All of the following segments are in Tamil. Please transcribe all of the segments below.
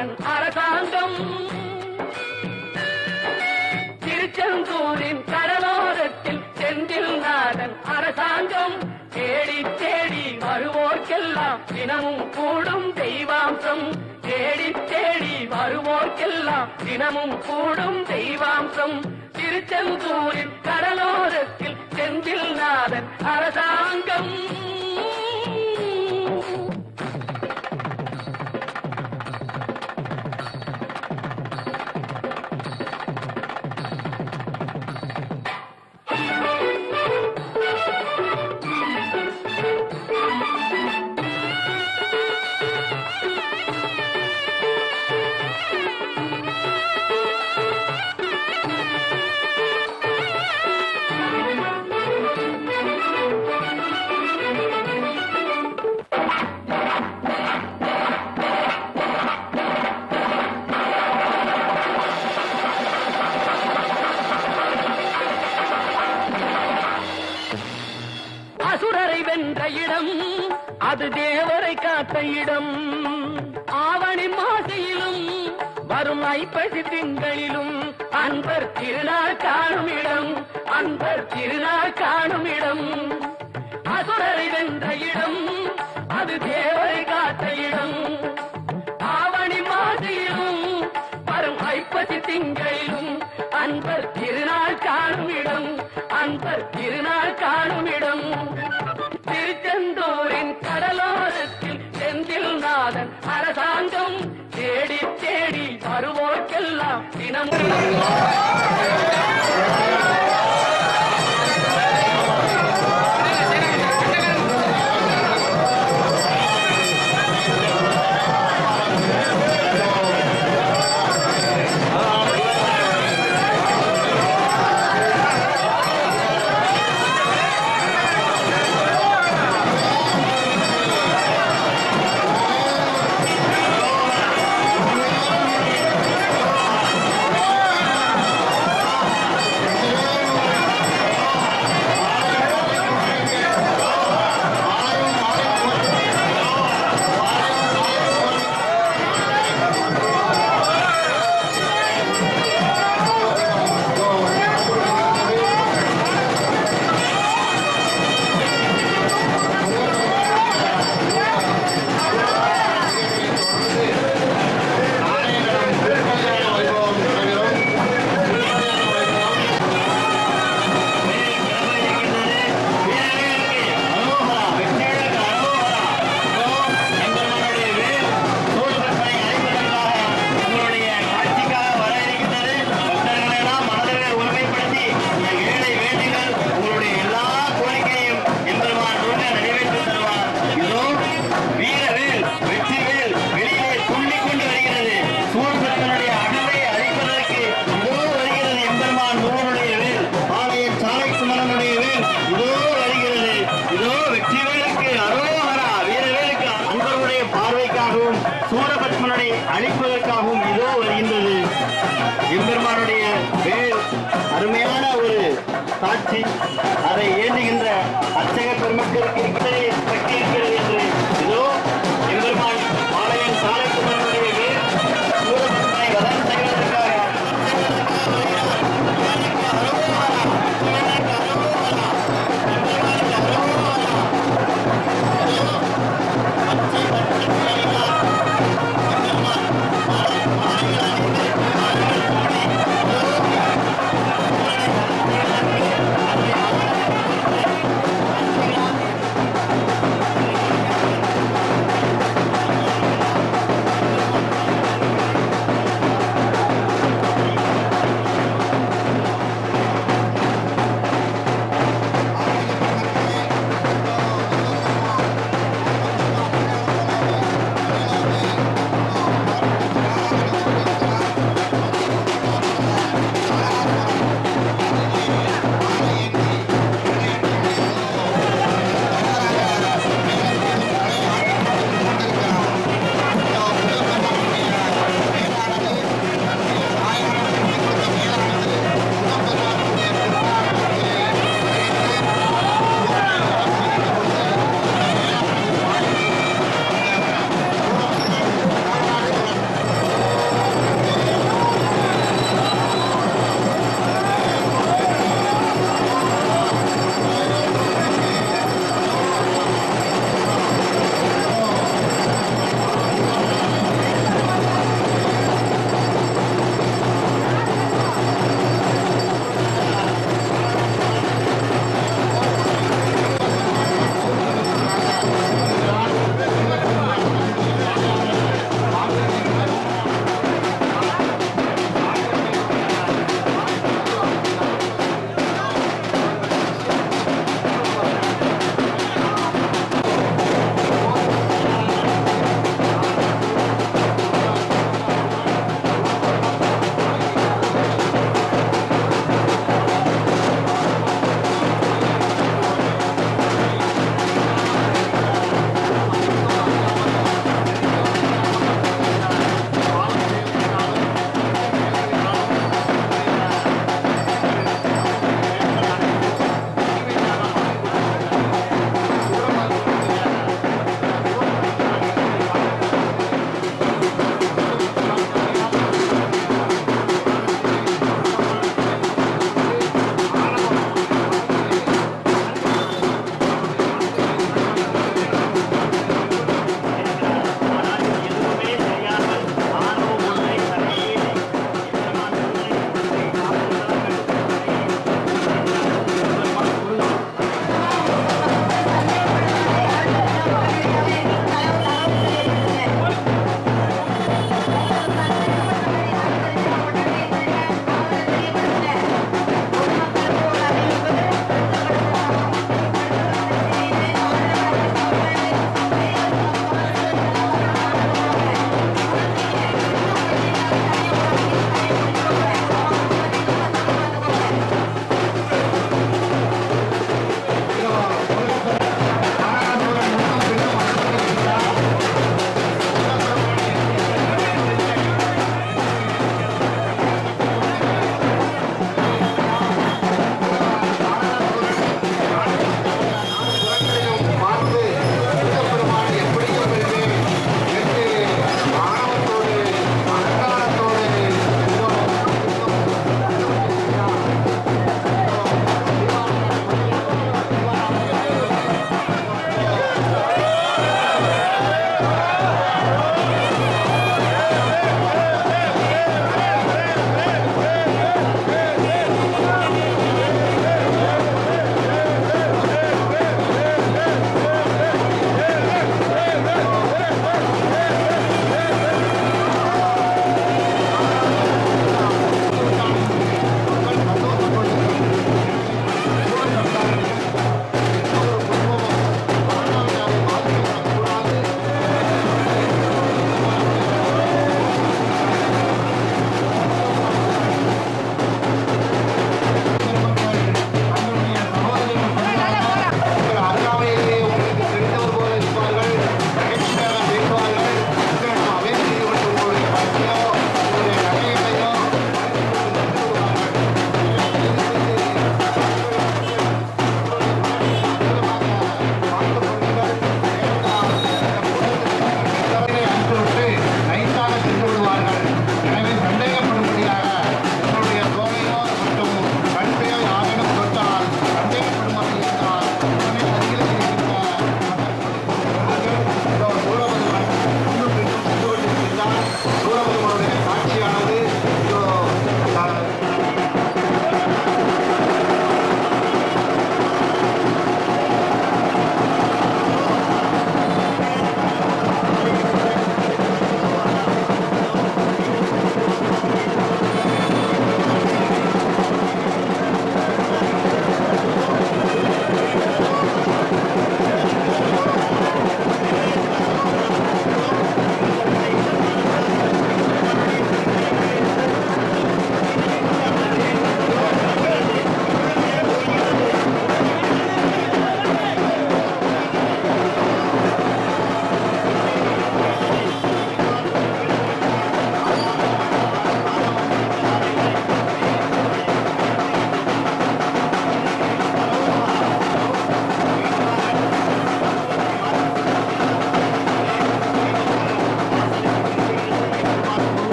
நாதன் அரசாங்கம் திருச்செந்தூரின் கடலோரத்தில் செந்தில் நாதன் அரசாங்கம் தேடி தேடி வருவோர்க்கெல்லாம் தினமும் கூடும் தெய்வாம்சம் தேடி தேடி வருவோர்க்கெல்லாம் தினமும் கூடும் தெய்வாம்சம் திருச்செந்தூரின் கடலோரத்தில் செந்தில் நாதன் அரசாங்கம் அசுரரை வென்ற இடம் அது தேவரை காத்த இடம் ஆவணி மாசையிலும் வரும் ஐப்பசி திங்களிலும் அன்பர் திருநாள் காணும் இடம் அன்பர் திருநாள் காணும் இடம் அசுரரை வென்ற இடம் அது தேவரை காத்த இடம் ஆவணி மாசையிலும் வரும் ஐப்பசி திங்களிலும் அன்பர் திருநாள் காணும் இடம் அன்பர் திருநாள் காணும் இடம் திருச்செந்தூரின் கடலோரத்தில் செந்தில் நாதன் அரசாங்கம் தேடி தேடி வருவோர்க்கெல்லாம் தினமும் பார்வைக்காகவும் சூரபத்மனை அழிப்பதற்காகவும் இதோ வருகின்றது எம்பெருமானுடைய வேல் அருமையான ஒரு காட்சி அதை ஏந்துகின்ற அர்ச்சக பெருமக்களுக்கு இருக்கிறது சக்தி இருக்கிறது என்று இதோ எம்பெருமான் பாளையன் சாலைக்குமரனுடைய வேல் சூரபத்மனை வதம் செய்வதற்காக ஆ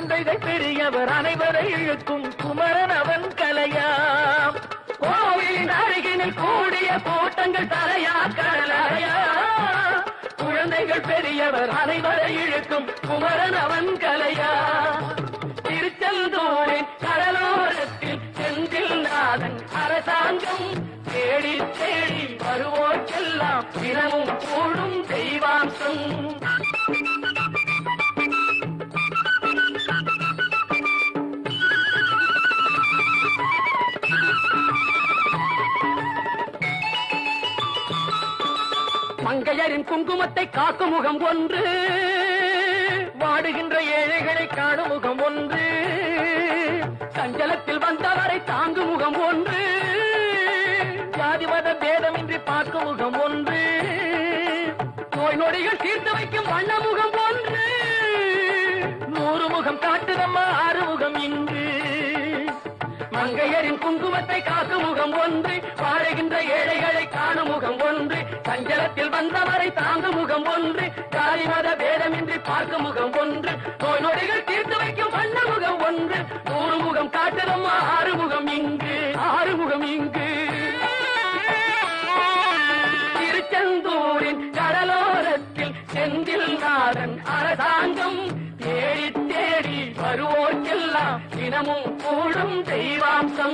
குழந்தைகள் பெரியவர் அனைவரை இழுக்கும் குமரன் அவன் கலையாம் கோவிலின் அருகினில் கூடிய கூட்டங்கள் தலையா கலையா குழந்தைகள் பெரியவர் அனைவரை இழுக்கும் குமரன் அவன் கலையா திருச்செந்தூரின் கடலோரத்தில் செந்தில் நாதன் அரசாங்கம் தேடி தேடி வருவோர்க்கெல்லாம் தினமும் கூடும் தெய்வாம்சம் மங்கையரின் குங்குமத்தை காக்கும் முகம் ஒன்று வாடுகின்ற ஏழைகளை காணும் முகம் ஒன்று சஞ்சலத்தில் வந்தவரை தாங்கும் முகம் ஒன்று ஜாதி மத பேதமின்றி பார்க்கும் முகம் ஒன்று நோய் நொடிகள் தீர்த்து வைக்கும் வண்ண முகம் ஒன்று நூறு முகம் காட்டுதம்மா ஆறு முகம் இங்கு மங்கையரின் குங்குமத்தை காக்கும் முகம் ஒன்று வாழுகின்ற ஏழைகளை காணும் முகம் ஒன்று சஞ்சலத்தில் வந்தவரை தாங்கும் முகம் ஒன்று ஜாதி மத பேதமின்றி பார்க்கும் முகம் ஒன்று நோய் நொடிகள் தீர்த்து வைக்கும் வண்ண முகம் ஒன்று நூறு முகம் காட்டுதம் ஆறு முகம் இங்கு ஆறு முகம் இங்கு திருச்செந்தூரின் கடலோரத்தில் செந்தில் நாதன் அரசாங்கம் தேடி தேடி வருவோர்க்கெல்லாம் தினமும் கூடும் தெய்வாம்சம்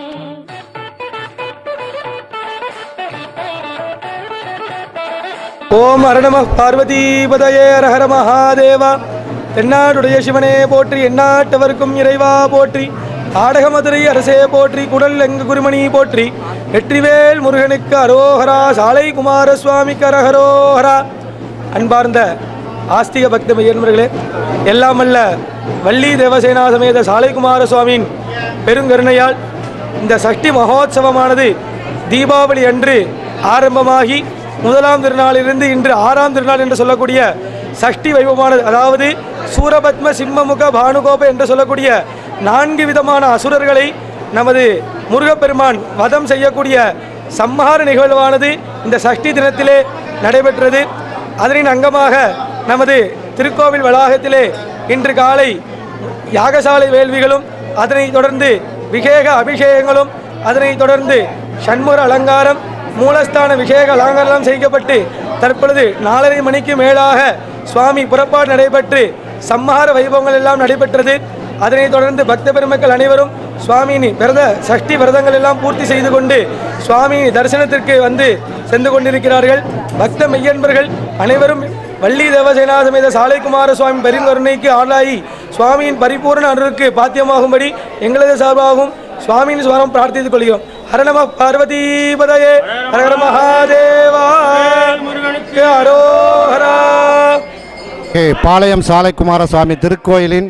ஓம் அரணம பார்வதிபதயே ஹர மகாதேவா தென்னாடுடைய சிவனே போற்றி எந்நாட்டவர்க்கும் இறைவா போற்றி ஆடக மதுரை அரசே போற்றி குடல் எங்கு குருமணி போற்றி வெற்றிவேல் முருகனுக்கு அரோஹரா சாலை குமாரசுவாமிக்கு அரஹரோஹரா அன்பார்ந்த ஆஸ்திக பக்த மையன்மர்களே எல்லாம் அல்ல வள்ளி தேவசேனா சமேத சாலை குமாரசுவாமியின் பெருங்கருணையால் இந்த சஷ்டி மகோத்சவமானது தீபாவளி அன்று ஆரம்பமாகி முதலாம் திருநாளிலிருந்து இன்று ஆறாம் திருநாள் என்று சொல்லக்கூடிய சஷ்டி வைபவமானது அதாவது சூரபத்ம சிம்மமுக பானுகோப என்று சொல்லக்கூடிய நான்கு விதமான அசுரர்களை நமது முருகப்பெருமான் வதம் செய்யக்கூடிய சம்ஹார நிகழ்வானது இந்த சஷ்டி தினத்திலே நடைபெற்றது அதனின் அங்கமாக நமது திருக்கோவில் வளாகத்திலே இன்று காலை யாகசாலை வேள்விகளும் அதனைத் தொடர்ந்து விசேக அபிஷேகங்களும் அதனைத் தொடர்ந்து சண்முக அலங்காரம் மூலஸ்தான விசேக அலங்காரம் செய்யப்பட்டு தற்பொழுது நாலரை மணிக்கு மேலாக சுவாமி புறப்பாடு நடைபெற்று சம்ஹார வைபவங்கள் எல்லாம் நடைபெற்றது அதனைத் தொடர்ந்து பக்த பெருமக்கள் அனைவரும் சுவாமியின் விரத சஷ்டி விரதங்கள் எல்லாம் பூர்த்தி செய்து கொண்டு சுவாமியின் தரிசனத்திற்கு வந்து சென்று கொண்டிருக்கிறார்கள் பக்த மெய்யன்பர்கள் அனைவரும் வள்ளி தேவசேனா சமேத சாலைக்குமார சுவாமி பரிந்துரைக்கு ஆளாகி சுவாமியின் பரிபூர்ண அருளுக்கு பாத்தியமாகும்படி எங்களது சார்பாகவும் சுவாமியின் சுவரம் பிரார்த்தித்துக் கொள்கிறோம் ஹரணம பார்வதிபதயே ஹரஹர மகாதேவா முருகனுக்கு அரோஹரா ஏ, பாளையம் சாலைக்குமாரசுவாமி திருக்கோயிலின்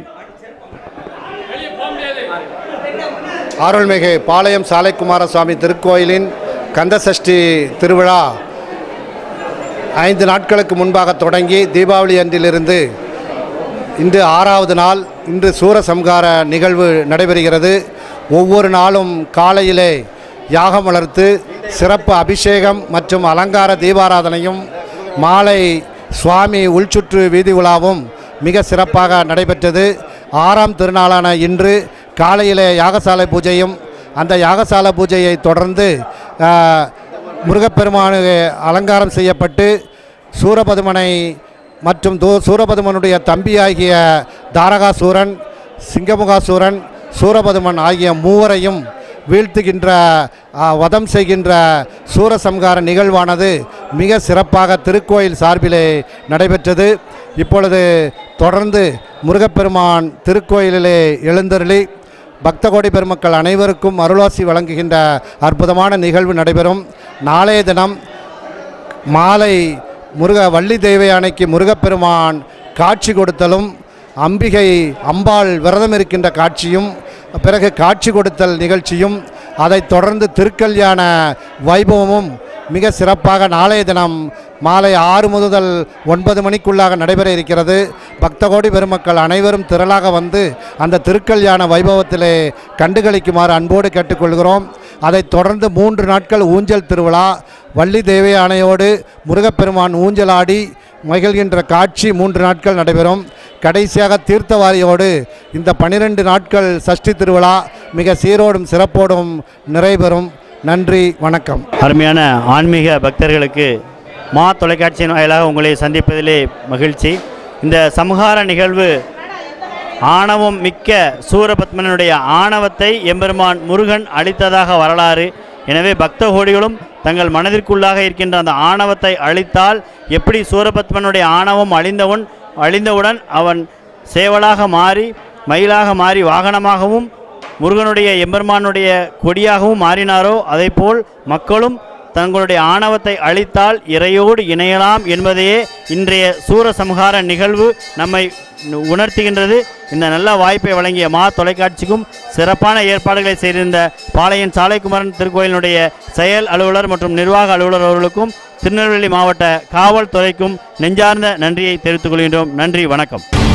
அருள்மிகு பாளையம் சாலைக்குமாரசுவாமி திருக்கோயிலின் கந்தசஷ்டி திருவிழா ஐந்து நாட்களுக்கு முன்பாக தொடங்கி தீபாவளி அன்றிலிருந்து இன்று ஆறாவது நாள் இன்று சூரசம்கார நிகழ்வு நடைபெறுகிறது ஒவ்வொரு நாளும் காலையிலே யாகம் வளர்த்து சிறப்பு அபிஷேகம் மற்றும் அலங்கார தீபாராதனையும் மாலை சுவாமி உள்சுற்று வீதி உலாவும் மிக சிறப்பாக நடைபெற்றது ஆறாம் திருநாளான இன்று காலையிலே யாகசாலை பூஜையும் அந்த யாகசாலை பூஜையை தொடர்ந்து ஆ, முருகப்பெருமானுக்கு அலங்காரம் செய்யப்பட்டு சூரபதுமனை மற்றும் தூ சூரபதுமனுடைய தம்பியாகிய தாரகாசூரன் சிங்கமுகாசூரன் சூரபதுமன் ஆகிய மூவரையும் வீழ்த்துகின்ற ஆ, வதம் செய்கின்ற சூரசம்கார நிகழ்வானது மிக சிறப்பாக திருக்கோயில் சார்பிலே நடைபெற்றது இப்பொழுது தொடர்ந்து முருகப்பெருமான் திருக்கோயிலிலே எழுந்தருளி பக்தகோடி பெருமக்கள் அனைவருக்கும் அருளாசி வழங்குகின்ற அற்புதமான நிகழ்வு நடைபெறும் நாளைய தினம் மாலை முருக வள்ளி தெய்வயானைக்கு முருகப்பெருமான் காட்சி கொடுத்தலும் அம்பிகை அம்பாள் விரதம் இருக்கின்ற காட்சியும் பிறகு காட்சி கொடுத்தல் நிகழ்ச்சியும் அதைத் தொடர்ந்து திருக்கல்யாண வைபவமும் மிக சிறப்பாக நாளைய தினம் மாலை ஆறு முதல் ஒன்பது மணிக்குள்ளாக நடைபெற இருக்கிறது பக்தகோடி பெருமக்கள் அனைவரும் திரளாக வந்து அந்த திருக்கல்யாண வைபவத்திலே கண்டுகளிக்குமாறு அன்போடு கேட்டுக்கொள்கிறோம் அதைத் தொடர்ந்து மூன்று நாட்கள் ஊஞ்சல் திருவிழா வள்ளி தேவயானையோடு முருகப்பெருமான் ஊஞ்சலாடி மகிழ்கின்ற காட்சி மூன்று நாட்கள் நடைபெறும் கடைசியாக தீர்த்தவாரியோடு இந்த பனிரெண்டு நாட்கள் சஷ்டி திருவிழா மிக சீரோடும் சிறப்போடும் நிறைவேறும் நன்றி வணக்கம் அருமையான ஆன்மீக பக்தர்களுக்கு மா தொலைக்காட்சியின் வாயிலாக உங்களை சந்திப்பதிலே மகிழ்ச்சி இந்த சம்ஹார நிகழ்வு ஆணவம் மிக்க சூரபத்மனுடைய ஆணவத்தை எம்பெருமான் முருகன் அளித்ததாக வரலாறு எனவே பக்த கோடிகளும் தங்கள் மனதிற்குள்ளாக இருக்கின்ற அந்த ஆணவத்தை அழித்தால் எப்படி சூரபத்மனுடைய ஆணவம் அழிந்தவன் அழிந்தவுடன் அவன் சேவலாக மாறி மயிலாக மாறி வாகனமாகவும் முருகனுடைய எம்பெருமானுடைய கொடியாகவும் மாறினாரோ அதேபோல் மக்களும் தங்களுடைய ஆணவத்தை அழித்தால் இறையோடு இணையலாம் என்பதையே இன்றைய சூரசம்ஹார நிகழ்வு நம்மை உணர்த்துகின்றது இந்த நல்ல வாய்ப்பை வழங்கிய மா தொலைக்காட்சிக்கும் சிறப்பான ஏற்பாடுகளை செய்திருந்த பாளையன் சாலைக்குமரன் திருக்கோயிலினுடைய செயல் அலுவலர் மற்றும் நிர்வாக அலுவலர் அவர்களுக்கும் திருநெல்வேலி மாவட்ட காவல்துறைக்கும் நெஞ்சார்ந்த நன்றியை தெரிவித்துக் கொள்கின்றோம் நன்றி வணக்கம்